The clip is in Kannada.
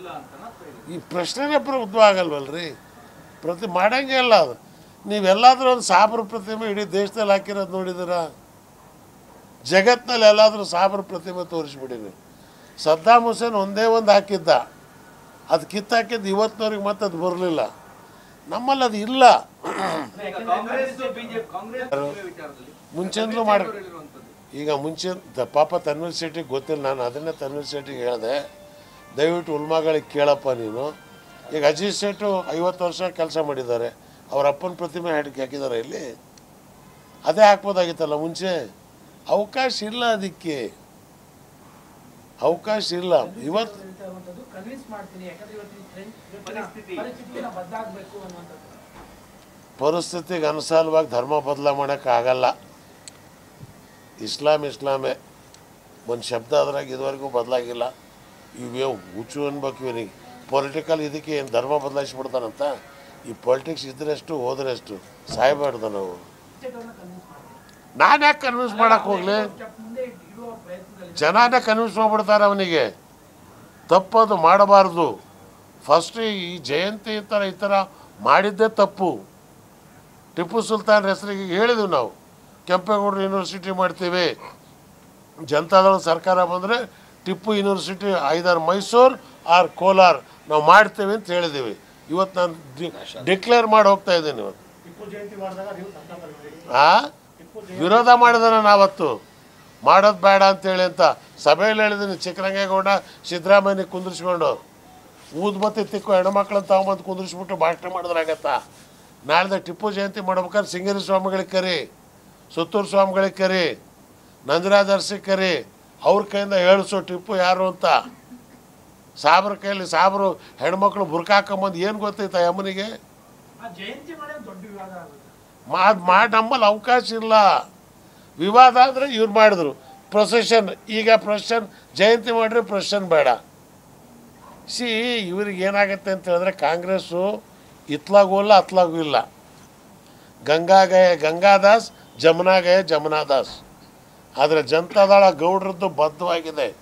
ಇಲ್ಲ ಅಂತನಾ ಅಥವಾ ಹೇಗೆ? ಈ ಪ್ರಶ್ನೆನೇ ಪ್ರ- ಉದ್ಭವ ಆಗಲ್ವಲ್ರಿ ಪ್ರತಿ ಮಾಡಂಗೆ ಇಲ್ಲ ಅದು ನೀವೆಲ್ಲಾದರೂ ಒಂದು ಸಾಬ್ರ ಪ್ರತಿಮೆ ಇಡೀ ದೇಶದಲ್ಲಿ ಹಾಕಿರೋದು ನೋಡಿದ್ದೀರಾ ಜಗತ್ತಿನಲ್ಲಿ ಎಲ್ಲಾದರೂ ಸಾಬ್ರ ಪ್ರತಿಮೆ ತೋರಿಸ್ಬಿಡಿ ನೀವು ಸದ್ದಾಮ್ ಹುಸೇನ್ ಒಂದೇ ಒಂದು ಹಾಕಿದ್ದ ಅದು ಕಿತ್ತಾಕಿದ್ದು ಇವತ್ತಿನವ್ರಿಗೆ ಮತ್ತೆ ಅದು ಬರಲಿಲ್ಲ ನಮ್ಮಲ್ಲಿ ಅದು ಇಲ್ಲ ಈಗ ಕಾಂಗ್ರೆಸ್ ಬಿಜೆಪಿ ಕಾಂಗ್ರೆಸ್ ಮದುವೆ ವಿಚಾರದಲ್ಲಿ ಮುಂಚೆಂದಲೂ ಮಾಡಿ ಅವರು ಹೇಳಿರುವಂಥದ್ದು ಈಗ ಮುಂಚೆ ದ- ಪಾಪ ತನ್ವೀರ್ ಶೆಟ್ಟಿಗೆ ಗೊತ್ತಿಲ್ಲ ನಾನು ಅದನ್ನೇ ತನ್ವೀರ್ ಶೆಟ್ಟಿಗೆ ಹೇಳಿದೆ ದಯವಿಟ್ಟು ಉಲ್ಮಾಗಳಿಗೆ ಕೇಳಪ್ಪ ನೀನು ಈಗ ಅಜಿತ್ ಶೆಟ್ಟು ಐವತ್ತು ವರ್ಷ ಕೆಲಸ ಮಾಡಿದ್ದಾರೆ ಅವ್ರ ಅಪ್ಪನ ಪ್ರತಿಮೆ ಹಾಕಿ ಹಾಕಿದ್ದಾರೆ ಇಲ್ಲಿ ಅದೇ ಹಾಕ್ಬೋದಾಗಿತ್ತಲ್ಲ ಮುಂಚೆ ಅವಕಾಶ ಇಲ್ಲ ಅದಕ್ಕೆ ಅವಕಾಶ ಇಲ್ಲ ಇವತ್ತು ಹೇಳ್ತಾ ಇರುವಂತದ್ದು ಕನ್ವಿನ್ಸ್ ಮಾಡ್ತೀನಿ ಯಾಕಂದ್ರೆ ಇವತ್ತಿನ ಟ್ರೆಂಡ್ ಪರಿಸ್ಥಿತಿ. ಪರಿಸ್ಥಿತಿನ ಬದಲಾಗಬೇಕು ಅನ್ನುವಂಥದ್ದು ಪರಿಸ್ಥಿತಿಗೆ ಅನುಸಾರವಾಗಿ ಧರ್ಮ ಬದಲಾವಣೆ ಮಾಡೋಕ್ಕಾಗಲ್ಲ ಇಸ್ಲಾಂ ಇಸ್ಲಾಮೇ ಒಂದು ಶಬ್ದ ಅದ್ರಾಗ ಇದುವರೆಗೂ ಬದಲಾಗಿಲ್ಲ ಇವೇ ಹುಚ್ಚು ಅನ್ಬೇಕು ಇವನಿಗೆ ಪೊಲಿಟಿಕಲ್ ಇದಕ್ಕೆ ಏನು ಧರ್ಮ ಬದಲಾಯಿಸ್ಬಿಡ್ತಾನಂತ ಈ ಪೊಲಿಟಿಕ್ಸ್ ಇದ್ರೆಷ್ಟು ಹೋದ್ರೆಷ್ಟು ಸಾಯ್ಬಾರ್ದು ನಾವು ಸ್ಟೇಟ್ ಅವ್ರನ್ನ ಕನ್ವಿನ್ಸ್ ಮಾಡ್ತೀನಿ ನಾನು ಯಾಕೆ ಕನ್ವಿನ್ಸ್ ಮಾಡಕ್ಕೆ ಹೋಗಲಿ ಸ್ಟೆಪ್ ಮುಂದೆ ಇಡುವ ಪ್ರಯತ್ನದಲ್ಲಿ ಜನನೇ ಕನ್ವಿನ್ಸ್ ಮಾಡ್ಬಿಡ್ತಾರೆ ಅವನಿಗೆ ತಪ್ಪದು ಮಾಡಬಾರ್ದು ಫಸ್ಟ್ ಈ ಜಯಂತಿ ಈ ಥರ ಈ ಥರ ಮಾಡಿದ್ದೇ ತಪ್ಪು ಟಿಪ್ಪು ಸುಲ್ತಾನ್ ಹೆಸರಿಗೆ ಹೇಳಿದ್ವಿ ನಾವು ಕೆಂಪೇಗೌಡರು ಯೂನಿವರ್ಸಿಟಿ ಮಾಡ್ತೀವಿ ಜನತಾದಳ ಸರ್ಕಾರ ಬಂದರೆ ಟಿಪ್ಪು ಯೂನಿವರ್ಸಿಟಿ ಐದಾರು ಮೈಸೂರು ಆರ್ ಕೋಲಾರ್ ನಾವು ಮಾಡ್ತೀವಿ ಅಂತ ಹೇಳಿದ್ದೀವಿ ಇವತ್ತು ನಾನು ಡಿಕ್ಲೇರ್ ಮಾಡಿ ಹೋಗ್ತಾ ಇದ್ದೀನಿ ಇವತ್ತು ಟಿಪ್ಪು ಜಯಂತಿ ಮಾಡಿದಾಗ ನೀವು ಸಂತಾಪರಿದ್ರಿ ಆ ವಿರೋಧ ಮಾಡಿದಾರೆ ನಾವತ್ತು ಮಾಡೋದು ಬೇಡ ಅಂತೇಳಿ ಅಂತ ಸಭೆಯಲ್ಲಿ ಹೇಳಿದ್ದೀನಿ ಚಿಕ್ಕರಂಗೇಗೌಡ ಸಿದ್ದರಾಮಯ್ಯ ಕುಂದಿರ್ಸ್ಕೊಂಡು ಊದ್ಬತ್ತಿ ತಿಕ್ಕು ಹೆಣ್ಮಕ್ಳನ್ನ ತಗೊಂಬಂದು ಕುಂದಿರ್ಸ್ಬಿಟ್ಟು ಭಾಷಣ ಮಾಡಿದ್ರಾಗತ್ತಾ ನಾಳೆ ಟಿಪ್ಪು ಜಯಂತಿ ಮಾಡ್ಬೇಕಾದ್ರೆ ಸಿಂಗೇರಿ ಸ್ವಾಮಿಗಳಿಗೆ ಕರಿ ಸುತ್ತೂರು ಸ್ವಾಮಿಗಳಿಗೆ ಕರಿ ನಂಜರಾಜ್ ಅರಸಿಗೆ ಕರಿ ಅವ್ರ ಕೈಯಿಂದ ಹೇಳಿಸು ಟಿಪ್ಪು ಯಾರು ಅಂತ ಸಾಬ್ರ ಕೈಯಲ್ಲಿ ಸಾಬ್ರು ಹೆಣ್ಮಕ್ಳು ಬುರ್ಕ ಹಾಕೊಂಬಂದು ಏನು ಗೊತ್ತೈತ ಯಮ್ಮನಿಗೆ ಆ ಜಯಂತಿ ಮಾಡೋದು ದೊಡ್ಡ ವಿವಾದ ಆಗುತ್ತೆ ಮಾ ಮಾಡಿ ನಮ್ಮಲ್ಲಿ ಅವಕಾಶ ಇಲ್ಲ ವಿವಾದ ಅಂದರೆ ಇವ್ರು ಮಾಡಿದ್ರು ಪ್ರೊಸೆಷನ್ ಈಗ ಪ್ರೊಸೆಷನ್ ಜಯಂತಿ ಮಾಡಿದ್ರೆ ಪ್ರೊಸೆಷನ್ ಬೇಡ ಸಿ ಇವ್ರಿಗೆ ಏನಾಗುತ್ತೆ ಅಂತ ಹೇಳಿದ್ರೆ ಕಾಂಗ್ರೆಸ್ಸು ಇತ್ಲಾಗೂ ಇಲ್ಲ ಅತ್ಲಾಗೂ ಇಲ್ಲ ಗಂಗಾಗಯ ಗಂಗಾದಾಸ್ ಜಮುನಾಗಯ ಜಮುನಾದಾಸ್ ಆದರೆ ಜನತಾದಳ ಗೌಡ್ರದ್ದು ಬದ್ಧವಾಗಿದೆ